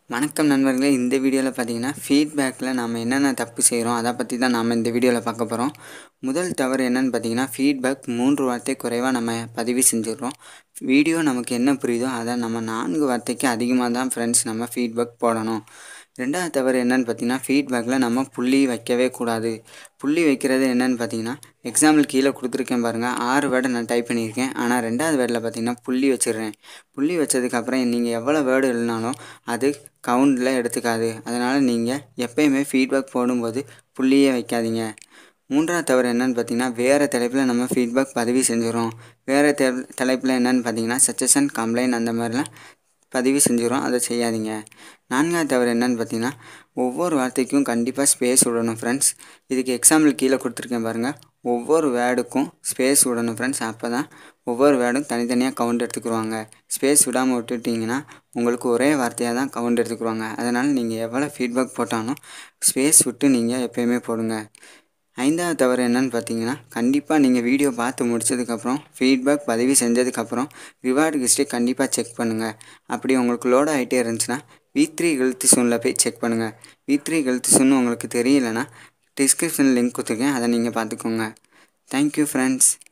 வணக்கம் நண்பர்களே இந்த வீடியோவில் பார்த்தீங்கன்னா ஃபீட்பேக்கில் நாம் என்னென்ன தப்பு செய்கிறோம் அதை பற்றி தான் நாம் இந்த வீடியோவில் பார்க்க போகிறோம் முதல் தவறு என்னன்னு பார்த்தீங்கன்னா ஃபீட்பேக் மூன்று வார்த்தை குறைவாக நம்ம பதிவு செஞ்சிடுறோம் வீடியோ நமக்கு என்ன புரியுதோ அதை நம்ம நான்கு வார்த்தைக்கு அதிகமாக தான் ஃப்ரெண்ட்ஸ் நம்ம ஃபீட்பேக் போடணும் ரெண்டாவது தவறு என்னன்னு பார்த்தீங்கன்னா ஃபீட்பேக்கில் நம்ம புள்ளி வைக்கவே கூடாது புள்ளி வைக்கிறது என்னன்னு பார்த்தீங்கன்னா எக்ஸாம்பிள் கீழே கொடுத்துருக்கேன் பாருங்கள் ஆறு வேர்டை நான் டைப் பண்ணியிருக்கேன் ஆனால் ரெண்டாவது வேர்டில் பார்த்தீங்கன்னா புள்ளி வச்சிடுறேன் புள்ளி வச்சதுக்கப்புறம் நீங்கள் எவ்வளோ வேர்டு எழுதினாலும் அது கவுண்டில் எடுத்துக்காது அதனால் நீங்கள் எப்பயுமே ஃபீட்பேக் போடும்போது புள்ளியே வைக்காதீங்க மூன்றாவது தவறு என்னன்னு பார்த்தீங்கன்னா வேறு தலைப்பில் நம்ம ஃபீட்பேக் பதிவு செஞ்சிடறோம் வேறு தெ தலைப்பில் என்னன்னு பார்த்தீங்கன்னா சஜஷன் கம்ப்ளைண்ட் அந்த மாதிரிலாம் பதிவு செஞ்சிடும் அதை செய்யாதீங்க நான்காவது தவறு என்னன்னு பார்த்தீங்கன்னா ஒவ்வொரு வார்த்தைக்கும் கண்டிப்பாக ஸ்பேஸ் விடணும் ஃப்ரெண்ட்ஸ் இதுக்கு எக்ஸாம்பிள் கீழே கொடுத்துருக்கேன் பாருங்கள் ஒவ்வொரு வேர்டுக்கும் ஸ்பேஸ் விடணும் ஃப்ரெண்ட்ஸ் அப்போ தான் ஒவ்வொரு வேர்டும் தனித்தனியாக கவுண்ட் எடுத்துக்குருவாங்க ஸ்பேஸ் விடாமல் விட்டுட்டிங்கன்னா உங்களுக்கு ஒரே வார்த்தையாக தான் கவுண்ட் எடுத்துக்குருவாங்க அதனால் நீங்கள் எவ்வளோ ஃபீட்பேக் போட்டாலும் ஸ்பேஸ் விட்டு நீங்கள் எப்போயுமே போடுங்க ஐந்தாவது தவறு என்னன்னு பார்த்தீங்கன்னா கண்டிப்பாக நீங்கள் வீடியோ பார்த்து முடிச்சதுக்கப்புறம் ஃபீட்பேக் பதிவு செஞ்சதுக்கப்புறம் ரிவார்டு ஹிஸ்ட்ரி கண்டிப்பாக செக் பண்ணுங்கள் அப்படி உங்களுக்கு லோட் ஆகிட்டே இருந்துச்சுன்னா வி த்ரீ ஹெல்த் சூனில் போய் செக் பண்ணுங்கள் வி த்ரீ ஹெல்த் சூன் உங்களுக்கு தெரியலைன்னா டிஸ்கிரிப்ஷன் லிங்க் கொடுத்துருக்கேன் அதை நீங்கள் பார்த்துக்கோங்க தேங்க்யூ ஃப்ரெண்ட்ஸ்